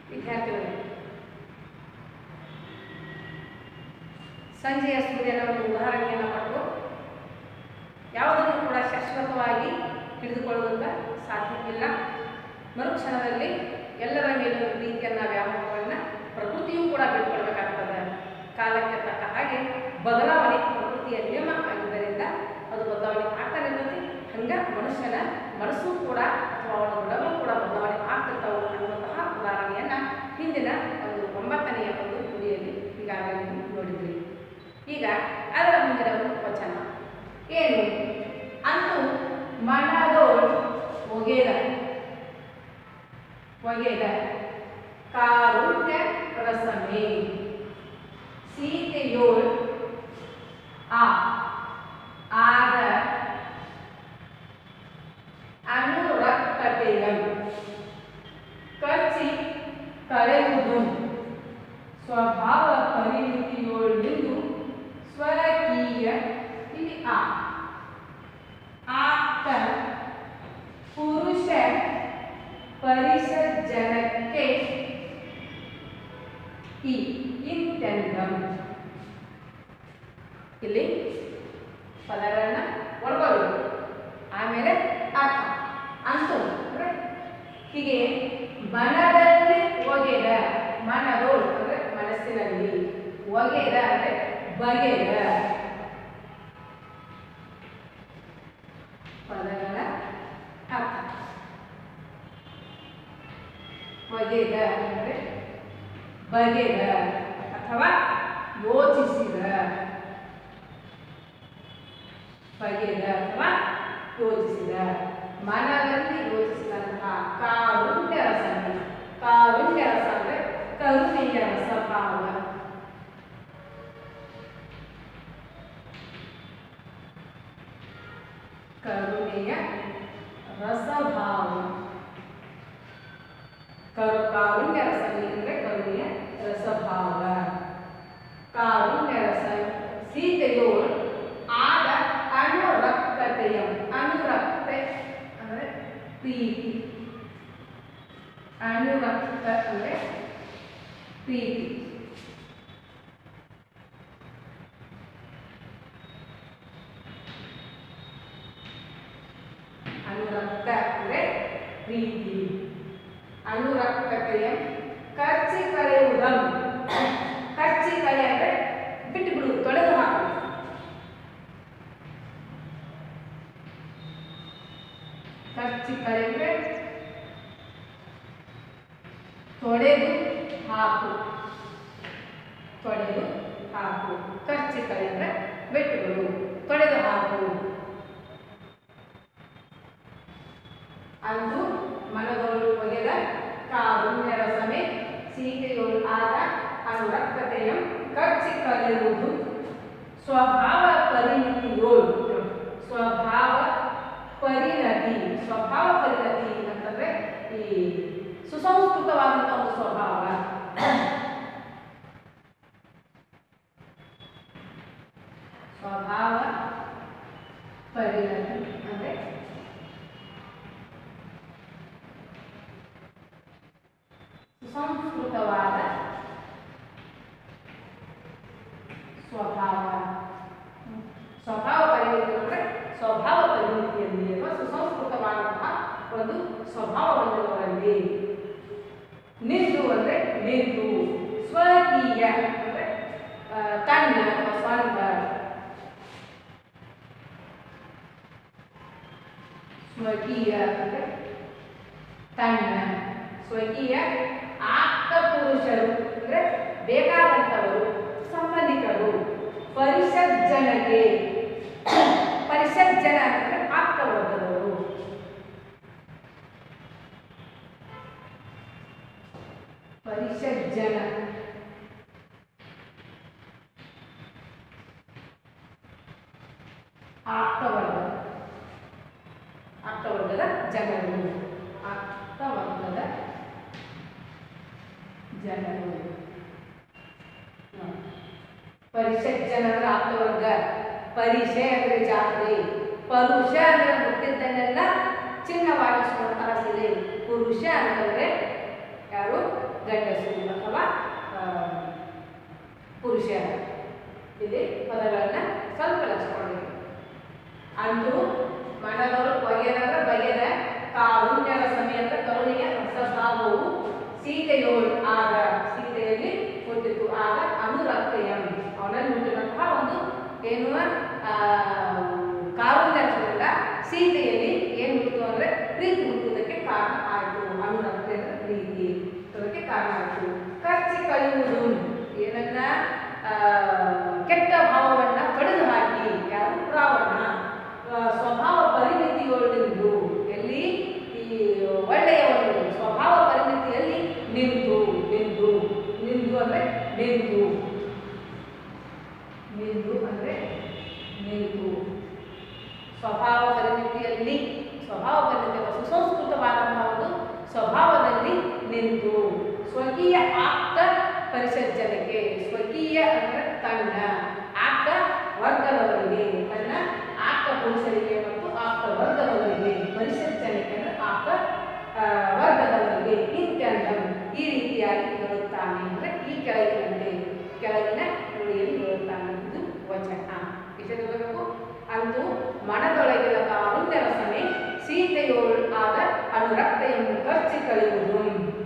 ವಿದ್ಯಾರ್ಥಿಗಳು ಸಂಜೆಯ ಸೂರ್ಯನ ಒಂದು ಉದಾಹರಣೆಯನ್ನು ಪಟ್ಟು ಯಾವುದನ್ನು ಕೂಡ ಶಾಶ್ವತವಾಗಿ ಹಿಡಿದುಕೊಳ್ಳುವುದಕ್ಕೆ ಸಾಧ್ಯವಿಲ್ಲ ಮರುಕ್ಷಣದಲ್ಲಿ ಎಲ್ಲರ ಮೇಲೂ ಪ್ರೀತಿಯನ್ನ ವ್ಯಾಮೋಹವನ್ನು ಪ್ರಕೃತಿಯೂ ಕೂಡ ಬಿಟ್ಕೊಳ್ಬೇಕಾಗ್ತದೆ ಕಾಲಕ್ಕೆ ತಕ್ಕ ಹಾಗೆ ಬದಲಾವಣೆ ಪ್ರಕೃತಿಯ ನಿಯಮ ಆಗಿದ್ದರಿಂದ ಅದು ಬದಲಾವಣೆ ಆಗ್ತಾನೆ ಇರ್ತೈತಿ ಹಂಗ ಮನುಷ್ಯನ ಮನಸ್ಸು ಕೂಡ ಅಥವಾ ಅವನ ಗುಣಗಳು ಕೂಡ ಬದಲಾವಣೆ ಆಗ್ತಿರ್ತಾವೆ ಅನ್ನುವಂತಹ ಉದಾಹರಣೆಯನ್ನ ಹಿಂದಿನ ಒಂದು ಒಂಬತ್ತನೆಯ ಒಂದು ಗುರಿಯಲ್ಲಿ ಈಗಾಗಲೇ ನೀವು ನೋಡಿದ್ರಿ ಈಗ ಅದರ ಮುಂದಿನ ಒಂದು ವಚನ ಏನು ಅಂತೂ ಮನದೋಳ್ ಒಗೆದ ಒಗೆದ ಕಾರುಣ್ಯ ರಸಮೇ ಸೀತೆಯೋಳ್ ಆ ಆದ ಅನುರಕ್ತತೆಯಂ ಕಚ್ಚಿ ಕಳೆಯುವುದು ಸ್ವಭಾವ ಪರಿಮಿತಿಯೊಳಗಿಂದು ಸ್ವಕೀಯ ಇಲ್ಲಿ ಆ ಆಪ್ತ ಪುರುಷ ಪರಿಸರ್ಜನಕ್ಕೆ ಈ ಇಂತೆಂದಂ ಇಲ್ಲಿ ಪದಗಳನ್ನ ಒಳಗೋಬೇಕು ಆಮೇಲೆ ಅರ್ಥ ಅಂತೂ ಅಂದ್ರೆ ಹೀಗೆ ಮನದಲ್ಲಿ ಒಗೆದ ಮನದೋಳು ಅಂದ್ರೆ ಮನಸ್ಸಿನಲ್ಲಿ ಒಗೆದ ಅಂದ್ರೆ ಬಗೆದ ಪದಗಳ ಅರ್ಥ ಒಗೆದ ಅಂದರೆ ಬಗೆದ ಅಥವಾ ಯೋಚಿಸಿದ ಬಗೆದ ಅಥವಾ ಯೋಚಿಸಿದ ಮನದಲ್ಲಿ ಯೋಚಿಸಿದಂತಹ ಕಾರುಣ್ಯ ರಸ ಕಾರುಣ್ಯ ರಸ ಅಂದರೆ ಕರುಣೆಯ ರಸಭಾವ ಕರುಣೆಯ ರಸಭಾವ ಕರು ಕಾರುಣ್ಯ ರಸ ಅಂದರೆ ಕರುಣೆಯ ರಸಭಾವ ಕಾರುಣ್ಯ ರಸ ಸೀತೆಯು ಆದ ಅನುರಕ್ತತೆಯ ಅನುರಕ್ತೆ ಅಂದರೆ ಪ್ರೀತಿ ಅನುರಕ್ತ ಅಂದರೆ ಪ್ರೀತಿ ಅನುರಕ್ತ ಅಂದರೆ ಪ್ರೀತಿ ಅನುರಕ್ತತೆಯ ಕರ್ಚಿ ಕಳೆಯುವುದಂ ಕರ್ಚಿ ಕಳೆ ಅಂದರೆ ಬಿಟ್ಟು ಬಿಡು ತೊಳೆದು ಹಾಕು ಕರ್ಚಿ ಕಳೆ ಅಂದರೆ ತೊಳೆದು ಹಾಕು ತೊಳೆದು ಹಾಕು ಕರ್ಚಿ ಕಳೆ ಅಂದರೆ ಬಿಟ್ಟು ಬಿಡು ತೊಳೆದು ಹಾಕು ಅಂದು ಮನದೋಳು ಒಗೆದ ಕಾರುಣ್ಯ ರಸಮೆ ಸೀತೆಯೋಳು ಆದ ಅನುರಕ್ತತೆಯ ಕಚ್ಚಿ ಕಲಿಯುವುದು ಸ್ವಭಾವ ಪರಿಣತಿಯೋಳು ಸ್ವಭಾವ ಪರಿಣತಿ ಸ್ವಭಾವ ಪರಿಣತಿ ಅಂತಂದ್ರೆ ಈ ಸುಸಂಸ್ಕೃತವಾದಂಥ ಒಂದು ಸ್ವಭಾವ ಸ್ವಭಾವ ಪರಿಣತಿ ಅಂದ್ರೆ ಸುಸಂಸ್ಕೃತವಾದ ಸ್ವಭಾವ ಸ್ವಭಾವ ಪರಿಮಿತಿ ಅಂದರೆ ಸ್ವಭಾವ ಪರಿಮಿತಿಯಲ್ಲಿ ಅಥವಾ ಸುಸಂಸ್ಕೃತವಾದಂತಹ ಒಂದು ಸ್ವಭಾವ ಹೊಂದಿರುವವರಲ್ಲಿ ನಿಂದು ಅಂದರೆ ನಿಂದು ಸ್ವಕೀಯ ಅಂದರೆ ಆ, ತನ್ನ ಅಥವಾ ಸ್ವಂತ ಸ್ವಕೀಯ ಅಂದರೆ ತನ್ನ ಸ್ವಕೀಯ ಆಪ್ತ ಪುರುಷರು ಅಂದರೆ ಬೇಕಾದಂಥವರು ಸಂಬಂಧಿಕರು ಪರಿಷತ್ ಜನಕ್ಕೆ ಪರಿಷತ್ ಜನ ಅಂದರೆ ಆಪ್ತ ವರ್ಗದವರು ಪರಿಷತ್ ಜನ ಆಪ್ತ ವರ್ಗ ಆಪ್ತ ವರ್ಗದ ಜನರು ಆಪ್ತ ವರ್ಗದ ಜನರು ಹ. ಪರಿಷತ್ ಜನರ ಆಪ್ತವರ್ಗ ಪರಿಷೆ ಅಂದ್ರೆ ಜಾತ್ರೆ ಪರುಷ ಅಂದ್ರೆ ಮುಟ್ಟಿದ್ದನ್ನೆಲ್ಲ ಚಿನ್ನವಾಗಿಸುವಂತಹ ಶಿಲೆ ಪುರುಷ ಅಂತಂದ್ರೆ ಯಾರು ಗಂಡ ಪುರುಷ ಇಲ್ಲಿ ಪದಗಳನ್ನ ಸ್ವಲ್ಪ ಲಕ್ಷಿಕೊಳ್ಳಬೇಕು ಅಂದು ಮನದವರು ಬಗೆರದ ಬಗೆದ ಕಾರುಣ್ಯರ ಸಮೇತ ಕರುಣೆಯ ರಸಭಾವವು ಸೀತೆಯೋಳು ಆಗ ಸೀತೆಯಲ್ಲಿ ಹುಟ್ಟಿತು ಆಗ ಅನುರಕ್ತೆಯಂ ಅವನಲ್ಲಿ ಹುಟ್ಟಿದಂತಹ ಒಂದು ಏನು ಆ, ಕಾರುಣ್ಯ ರಸದಿಂದ ಸೀತೆಯಲ್ಲಿ ಏನು ಹುಟ್ಟಿತು ಅಂದ್ರೆ ಪ್ರೀತಿ ಹುಟ್ಟುವುದಕ್ಕೆ ಕಾರಣ ಆಯಿತು ಅನುರಕ್ತೆ ಅಂದ್ರೆ ಪ್ರೀತಿ ಅದಕ್ಕೆ ಕಾರಣ ಆಯಿತು ಖರ್ಚು ಕಳೆಯುವುದು ಏನನ್ನ ಆ, ಕೆಟ್ಟ ಭಾವವನ್ನ ತೊಡೆದು ಹಾಕಿ ಯಾರು ರಾವಣ ಆ, ಸ್ವಭಾವ ಪರಿಮಿತಿಯೊಳಗಿದ್ದು ಎಲ್ಲಿ ಈ ಒಳ್ಳೆಯ ಒಂದು ಸ್ವಭಾವ ಪರಿಮಿತಿಯಲ್ಲಿ ನಿಂತು ನಿಂತು ನಿಂತು ಅಂದ್ರೆ ನಿಂತು ನಿಂತು ಅಂದ್ರೆ ನಿಂತು ಸ್ವಭಾವ ಪರಿಮಿತಿಯಲ್ಲಿ ಸ್ವಭಾವ ಪರಿಮಿತಿ ಸುಸಂಸ್ಕೃತವಾದಂತಹ ಒಂದು ಸ್ವಭಾವದಲ್ಲಿ ನಿಂತು ಸ್ವಕೀಯ ಆಪ್ತ ಪರಿಸರ್ಜನೆಗೆ ಸ್ವಕೀಯ ಅಂದ್ರೆ ತನ್ನ ಆಪ್ತ ವರ್ಗದವರಿಗೆ ತನ್ನ ಆಪ್ತ ಪುರುಷರಿಗೆ ಮತ್ತು ಆಪ್ತ ವರ್ಗದವರಿಗೆ ಪರಿಸರ್ಜನೆಗೆ ಅಂದ್ರೆ ಆಪ್ತ ಆ, ವರ್ಗದವರಿಗೆ ಇಂತ್ಯಂತಂ ಈ ರೀತಿಯಾಗಿ ಹೇಳುತ್ತಾನೆ ಅಂದ್ರೆ ಈ ಕೆಳಗಿನಂತೆ ಕೆಳಗಿನ ನುಡಿಯಲ್ಲಿ ಹೇಳುತ್ತಾನೆ ಇದು ವಚನ ಎಷ್ಟು ತಿಳ್ಕೋಬೇಕು ಅಂತೂ ಮನದೊಳಗಿನ ಕಾರುಣ್ಯ ರಸನೆ ಸೀತೆಯೋಳು ಆದ ಅನುರಕ್ತೆಯನ್ನು ಖರ್ಚಿ ಕಳೆಯುವುದು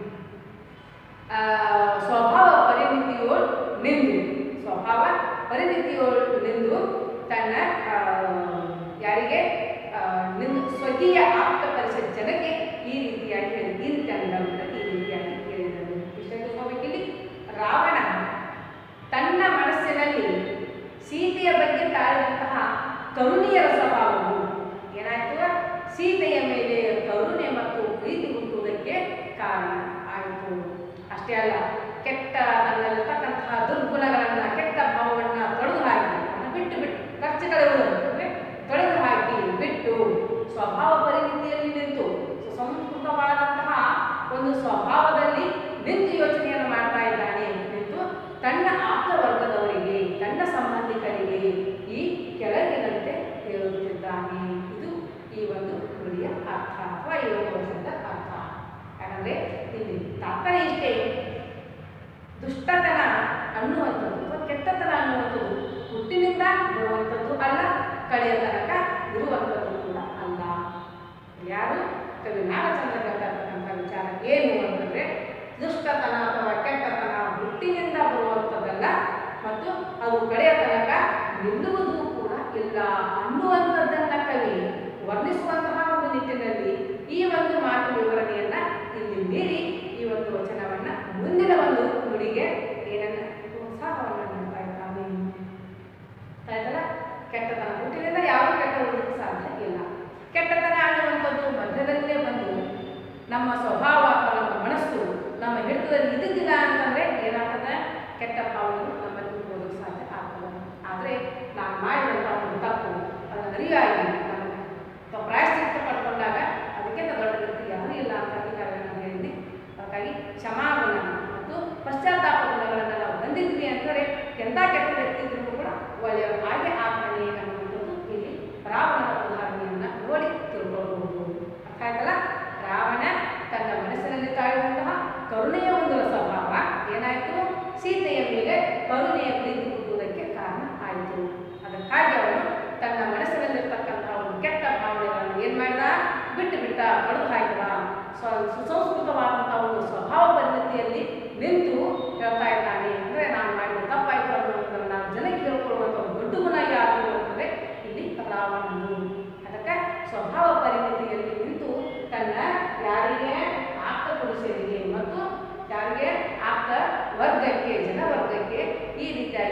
ಆ, ಸ್ವಭಾವ ಪರಿಮಿತಿಯೋಳು ನಿಂದು ಸ್ವಭಾವ ಪರಿಮಿತಿಯೋಳು ನಿಂದು ತನ್ನ ಆ, ಯಾರಿಗೆ ಆ, ನಿಂದು ಸ್ವಕೀಯ ಆಪ್ತ ಪರಿಸಜ್ಜನಕ್ಕೆ ಈ ರೀತಿಯಾಗಿ ಹೇಳಿ ಇಂತಂದ ಈ ರೀತಿಯಾಗಿ ಹೇಳಿದನು ಇಷ್ಟ ತಿಳ್ಕೊಬೇಕಿಲ್ಲಿ ರಾವಣ ತನ್ನ ಮನಸ್ಸಿನಲ್ಲಿ ಸೀತೆಯ ಬಗ್ಗೆ ತಾಳಿದಂತಹ ಕರುಣೆಯ ಸ್ವಭಾವವು ಏನಾಯ್ತು ಸೀತೆಯ ಮೇಲೆ ಕರುಣೆ ಮತ್ತು ಪ್ರೀತಿ ಹುಟ್ಟುವುದಕ್ಕೆ ಕಾರಣ ಆಯಿತು ಅಷ್ಟೇ ಅಲ್ಲ ಕೆಟ್ಟ ನನ್ನಲ್ಲಿರ್ತಕ್ಕಂತಹ ದುರ್ಗುಣಗಳನ್ನ ಕೆಟ್ಟ ಭಾವವನ್ನ ತೊಡೆದು ಹಾಕಿ ಅದನ್ನ ಬಿಟ್ಟು ಬಿಟ್ಟು ಖರ್ಚು ಕಳೆಯುವುದನ್ನು ಅಂದ್ರೆ ತೊಡೆದು ಹಾಕಿ ಬಿಟ್ಟು ಸ್ವಭಾವ ಪರಿಮಿತಿಯಲ್ಲಿ ನಿಂತು ಸುಸಂಸ್ಕೃತವಾದಂತಹ ಒಂದು ಸ್ವಭಾವದಲ್ಲಿ ನಿಂತು ಯೋಚನೆಯನ್ನು ಮಾಡ್ತಾ ಇದ್ದಾನೆ ನಿಂತು ತನ್ನ ಆಪ್ತ ವರ್ಗದವರಿಗೆ ತನ್ನ ಸಂಬಂಧಿಕರಿಗೆ ಈ ಕೆಳಗಿನಂತೆ ಹೇಳುತ್ತಿದ್ದಾನೆ ಇದು ಈ ಒಂದು ನುಡಿಯ ಅರ್ಥ ಅಥವಾ ಈ ಒಂದು ವಚನದ ಅರ್ಥ ಯಾಕಂದ್ರೆ ಇಲ್ಲಿ ತಾತ್ಪರ್ಯ ಇಷ್ಟೇ ದುಷ್ಟತನ ಅನ್ನುವಂಥದ್ದು ಅಥವಾ ಕೆಟ್ಟತನ ಅನ್ನುವಂಥದ್ದು ಹುಟ್ಟಿನಿಂದ ಬರುವಂಥದ್ದು ಅಲ್ಲ ಕಡೆಯ ತನಕ ಇರುವಂಥದ್ದು ಕೂಡ ಅಲ್ಲ ಯಾರು ಕವಿ ನಾಗಚಂದ್ರ ಹೇಳ್ತಕ್ಕಂಥ ವಿಚಾರ ಏನು ಅಂತಂದ್ರೆ ದುಷ್ಟತನ ಅಥವಾ ಕೆಟ್ಟತನ ಹುಟ್ಟಿನಿಂದ ಬರುವಂಥದ್ದಲ್ಲ ಮತ್ತು ಅದು ಕಡೆಯ ತನಕ ನಿಲ್ಲುವುದು ಕೂಡ ಇಲ್ಲ ಅನ್ನುವಂಥದ್ದನ್ನ ಕವಿ ವರ್ಣಿಸುವಂತಹ ಒಂದು ನಿಟ್ಟಿನಲ್ಲಿ ಈ ಒಂದು ಮಾತು ವಿವರಣೆಯನ್ನ ಇಲ್ಲಿ ಮೀರಿ ಈ ಒಂದು ವಚನವನ್ನ ಮುಂದಿನ ಒಂದು ನುಡಿಗೆ ಏನನ್ನ ಪ್ರೋತ್ಸಾಹವನ್ನ ಮಾಡ್ತಾ ಇದ್ದಾನೆ ಆಯ್ತಲ್ಲ ಕೆಟ್ಟತನ ಹುಟ್ಟಿನಿಂದ ಯಾವ ಕೆಟ್ಟ ಉಳಿದಕ್ಕೆ ಸಾಧ್ಯ ಇಲ್ಲ ಕೆಟ್ಟತನ ಅನ್ನುವಂಥದ್ದು ಮಧ್ಯದಲ್ಲೇ ಬಂದು ನಮ್ಮ ಸ್ವಭಾವ ಅಥವಾ ನಮ್ಮ ಮನಸ್ಸು ನಮ್ಮ ಹಿಡಿತದಲ್ಲಿ ಇದ್ದಿದ್ದಿಲ್ಲ ಅಂತಂದ್ರೆ ಏನಾಗ್ತದೆ ಕೆಟ್ಟ ಭಾವನೆಗಳು ನಮ್ಮಲ್ಲಿ ಹೋಗೋದಕ್ಕೆ ಸಾಧ್ಯ ಆಗ್ತದೆ ಆದರೆ ನಾನು ಮಾಡಿದಂಥ ಒಂದು ತಪ್ಪು ಅದನ್ನು ಅರಿವಾಗಿ ನಾನು ಅಥವಾ ಪ್ರಾಯಶ್ಚಿತ್ತ ಪಡ್ಕೊಂಡಾಗ ಅದಕ್ಕಿಂತ ದೊಡ್ಡ ವ್ಯಕ್ತಿ ಯಾರೂ ಇಲ್ಲ ಅಂತ ಈಗಾಗಲೇ ನಾನು ಹೇಳಿದ್ದೆ ಹಾಗಾಗಿ ಕ್ಷಮಾಗುಣ ಮತ್ತು ಪಶ್ಚಾತ್ತಾಪ ಗುಣಗಳನ್ನು ನಾವು ಹೊಂದಿದ್ವಿ ಅಂತಂದರೆ ಎಂಥ ಕೆಟ್ಟ ವ್ಯಕ್ತಿ ಇದ್ರೂ ಕೂಡ ಒಳ್ಳೆಯ ಹಾಗೆ ಆಗ್ತಾನೆ ಅನ್ನುವಂಥದ್ದು ಇಲ್ಲಿ ರಾವಣನ ಉದಾಹರಣೆಯನ್ನ ನೋಡಿ ತಿಳ್ಕೊಳ್ಬಹುದು ಅರ್ಥ ಆಯ್ತಲ್ಲ ರಾವಣ ತನ್ನ ಮನಸ್ಸಿನಲ್ಲಿ ತಾಳಿದಂತಹ ಕರುಣೆಯ ಒಂದು ಸ್ವಭಾವ ಏನಾಯಿತು ಸೀತೆಯ ಮೇಲೆ ಕರುಣೆಯ ಪ್ರೀತಿ ಹುಟ್ಟುವುದಕ್ಕೆ ಕಾರಣ ಆಯಿತು ಅದಕ್ಕಾಗಿ ಅವನು ತನ್ನ ಮನಸ್ಸಿನಲ್ಲಿರ್ತಕ್ಕಂತಹ ಒಂದು ಕೆಟ್ಟ ಭಾವನೆಗಳನ್ನು ಏನು ಮಾಡಿದ ಬಿಟ್ಟು ಬಿಟ್ಟ ತೊಡೆದು ಹಾಕಿದ ಸ್ವ ಸುಸಂಸ್ಕೃತವಾದಂತಹ ಒಂದು ಸ್ವಭಾವ ಪರಿಮಿತಿಯಲ್ಲಿ ನಿಂತು ಹೇಳ್ತಾ ಇದ್ದಾನೆ ಅಂದರೆ ನಾನು ಮಾಡಿದ ತಪ್ಪಾಯಿತು ಅನ್ನೋದನ್ನು ನಾನು ಜನಕ್ಕೆ ಹೇಳ್ಕೊಳ್ಳುವಂಥ ಒಂದು ದೊಡ್ಡ ಗುಣ ಯಾವುದು ಅಂತಂದರೆ ಇಲ್ಲಿ ರಾವಣನು ಅದಕ್ಕೆ ಸ್ವಭಾವ ಪರಿಮಿತಿಯಲ್ಲಿ ನಿಂತು ತನ್ನ ಯಾರಿಗೆ ಆಪ್ತ ಪುರುಷರಿಗೆ ಮತ್ತು ಯಾರಿಗೆ ಆಪ್ತ ವರ್ಗಕ್ಕೆ ಜನವರ್ಗಕ್ಕೆ ಈ ರೀತಿಯಾಗಿ